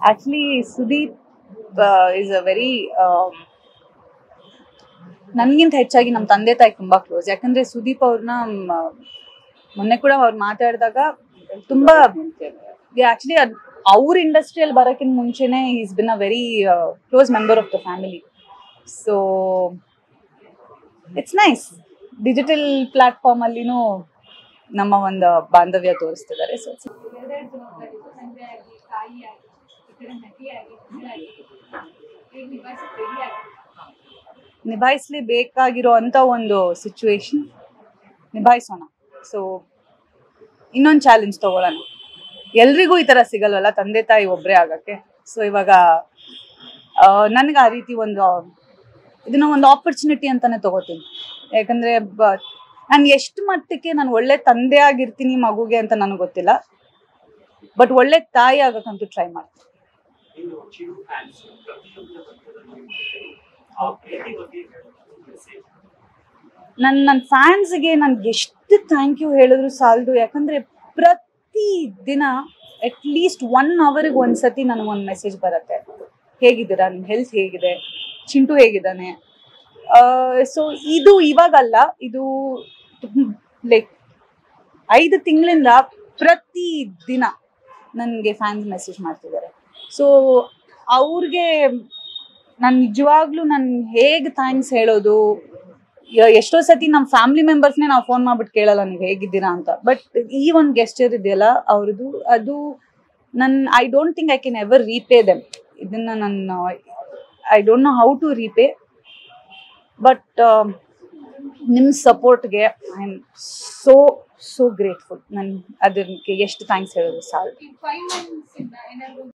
actually Sudeep is a very ನನ್ಗಿಂತ ಹೆಚ್ಚಾಗಿ ನಮ್ಮ ತಂದೆ ತಾಯಿ ತುಂಬಾ ಕ್ಲೋಸ್ ಯಾಕಂದ್ರೆ ಸುದೀಪ್ ಅವ್ರನ್ನ ಮೊನ್ನೆ ಕೂಡ ಅವ್ರು ಮಾತಾಡಿದಾಗ ತುಂಬಾ ಆಕ್ಚುಲಿ ಅವ್ರ ಇಂಡಸ್ಟ್ರಿಯಲ್ಲಿ ಬರೋಕ್ಕಿಂತ ಮುಂಚೆನೆ is been a very close member of the family so it's nice digital platform ಅಲ್ಲಿನೂ ನಮ್ಮ ಒಂದು ಬಾಂಧವ್ಯ ತೋರಿಸ್ತಿದ್ದಾರೆ ಸೊ ಎರಡೆರಡು ಜವಾಬ್ದಾರಿ ತಂದೆಯಾಗಿ ತಾಯಿಯಾಗಿ ಈ ಕಡೆ ನಟಿಯಾಗಿ ಮಗಳಾಗಿ ಹೇಗೆ ನಿಭಾಯಿಸಕ್ಕೆ ರೆಡಿ ಆಗಿ ನಿಭಾಯಿಸ್ಲೇಬೇಕಾಗಿರೋ ಅಂತ ಒಂದು ಸಿಚುವೇಶನ್ ನಿಭಾಯಿಸೋಣ ಸೊ ಇನ್ನೊಂದು ಚಾಲೆಂಜ್ ತಗೊಳ್ಳೋಣ ಎಲ್ರಿಗೂ ಈ ತರ ಸಿಗಲ್ವಲ್ಲ ತಂದೆ ತಾಯಿ ಒಬ್ಬರೇ ಆಗಕ್ಕೆ ಸೊ ಇವಾಗ ನನಗೆ ಆ ರೀತಿ ಒಂದು ಇದನ್ನ ಒಂದು ಆಪರ್ಚುನಿಟಿ ಅಂತಾನೆ ತಗೋತೀನಿ ಯಾಕಂದ್ರೆ ನಾನು ಎಷ್ಟು ಮಟ್ಟಕ್ಕೆ ನಾನು ಒಳ್ಳೆ ತಂದೆ ಆಗಿರ್ತೀನಿ ಮಗುಗೆ ಅಂತ ನನಗೆ ಗೊತ್ತಿಲ್ಲ ಬಟ್ ಒಳ್ಳೆ ತಾಯಿ ಆಗಕ್ಕಂತೂ ಟ್ರೈ ಮಾಡ್ತೀನಿ ಇನ್ನು ಚಿರು ಫ್ಯಾನ್ಸ್ ಪ್ರತಿಯೊಂದು ಹಂತದಲ್ಲೂ ಆ ಪ್ರೀತಿ ಬಗ್ಗೆ ಮೆಸೇಜ್ ನನ್ನ ನನ್ನ ಫ್ಯಾನ್ಸ್ಗೆ ನನ್ಗೆ ಎಷ್ಟು ಥ್ಯಾಂಕ್ ಯು ಹೇಳಿದ್ರು ಸಾಲದು ಯಾಕಂದ್ರೆ ಪ್ರತಿ ದಿನ ಅಟ್ ಲೀಸ್ಟ್ ಒನ್ ಅವರ್ಗೆ ಒಂದ್ಸತಿ ನನಗೊಂದು ಮೆಸೇಜ್ ಬರುತ್ತೆ ಹೇಗಿದ್ದೀರಾ ನಿಮ್ಮ ಹೆಲ್ತ್ ಹೇಗಿದೆ ಚಿಂಟು ಹೇಗಿದ್ದಾನೆ ಸೊ ಇದು ಇವಾಗಲ್ಲ ಇದು ಲೈಕ್ ಐದು ತಿಂಗಳಿಂದ ಪ್ರತಿ ದಿನ ನನಗೆ ಫ್ಯಾನ್ಸ್ ಮೆಸೇಜ್ ಮಾಡ್ತಿದ್ದಾರೆ ಸೊ ಅವ್ರಿಗೆ ನಾನು ನಿಜವಾಗ್ಲೂ ನಾನು ಹೇಗೆ ಥ್ಯಾಂಕ್ಸ್ ಹೇಳೋದು ಯ- ಎಷ್ಟೋ ಸತಿ ನಮ್ಮ ಫ್ಯಾಮಿಲಿ ಮೆಂಬರ್ಸ್ನೇ ನಾವು ಫೋನ್ ಮಾಡ್ಬಿಟ್ಟು ಕೇಳಲ್ಲ ನೀವು ಹೇಗಿದ್ದೀರಾ ಅಂತ ಬಟ್ ಈ ಒಂದು ಗೆಸ್ಚರ್ ಇದೆಯಲ್ಲ ಅವ್ರದ್ದು ಅದು ನನ್ I don't think I can ever repay them ಇದನ್ನ ನನ್ನ I don't know how to repay but ನಿಮ್ಮ ಸಪೋರ್ಟ್ಗೆ I am so so grateful ನಾನು ಅದಕ್ಕೆ ಎಷ್ಟು ಥ್ಯಾಂಕ್ಸ್ ಹೇಳೋದು ಸಾಲ ಈ ಫೈವ್ ಮಂತ್ಸ್ ಇಂದ ಏನಾದ್ರು